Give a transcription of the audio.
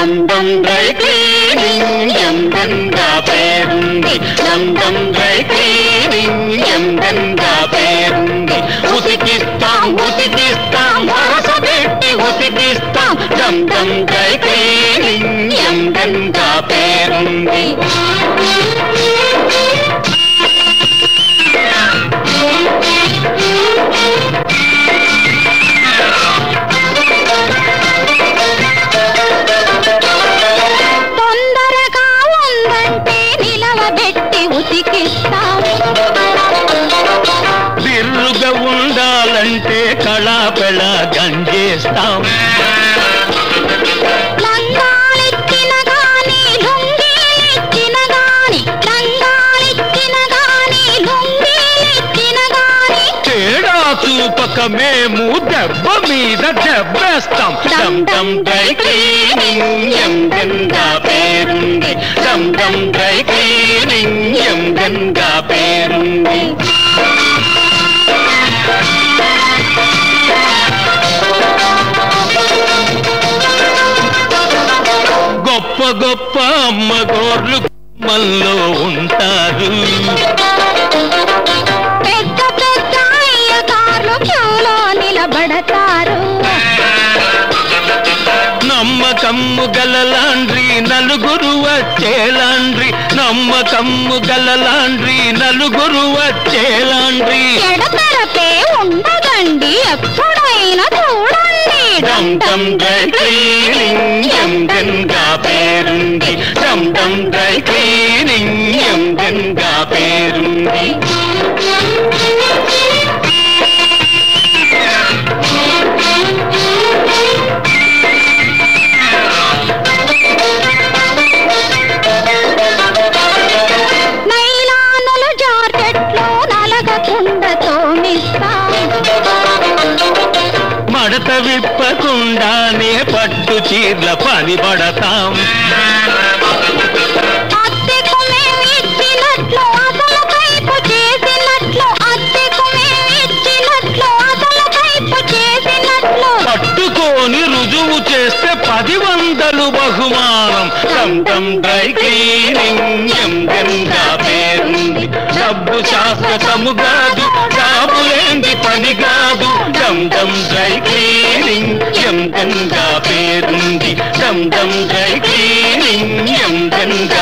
దమ్ దమ్ dry cleaning ఎందంగా పేరుంది దమ్ దమ్ డ్రై క్లీనింగ్ ఎందంగా పేరుంది ఉతికిస్తాం ఉతికిస్తాం వరస పెట్టి ఉతికిస్తాం దమ్ దమ్ డ్రై క్లీనింగ్ ఎందంగా పేరుంది తొందరగా ఉందంటే నిలవబెట్టి ఉతికిస్తాం బిర్రుగా ఉండాలంటే కళాపెళ గంజేస్తాం లంగాలిచ్చిన గాని లుంగీలిచ్చిన గాని లంగాలిచ్చిన గాని లుంగీలిచ్చిన గాని తేడా చూపక మేము దెబ్బ మీద దెబ్బేస్తాం డమ్ డమ్ డ్రై క్లీనింగ్ ఎంగంగా పేరుంది డమ్ డమ్ డ్రై క్లీనింగ్ ఎంగంగా పేరుంది గొప్ప గొప్ప అమ్మగోర్లు మల్లో ఉంటారు పెద్ద పెద్ద అయ్యగార్లు క్యూలో నిలబడతారు నమ్మకమ్ము గల లాండ్రి నలుగురు వచ్చే లాండ్రి నమ్మకమ్ము గల లాండ్రి నలుగురు వచ్చే లాండ్రి ఎడతెరపే ఉండదండి ఎప్పుడైనా చూడండి డమ్ డమ్ డ్రై క్లీనింగ్ ఎంగన్గా పేరుంది డమ్ డమ్ డ్రై క్లీనింగ్ ఎంగన్గా పేరుంది నైలానులు జాకెట్లు నలగకుండా తోమిస్తాం మడత విప్పకుండానే పట్టు చీర్ల పని పడతాం అద్దెకు మేము ఇచ్చినట్లు అసలు కైపు చేసినట్లు అద్దెకు మేము ఇచ్చినట్లు అసలు కైపు చేసినట్లు పట్టుకొని రుజువు చేస్తే పది వందలు బహుమానం డమ్ డమ్ డ్రై క్లీనింగ్ ఎంగంగా పేరుంది డబ్బు శాశ్వతము కాదు డబ్బులేంది పని కాదు డమ్ డమ్ డ్రై క్లీనింగ్ ఎంగంగా పేరుంది డమ్ డమ్ డ్రై క్లీనింగ్ ఎంగంగా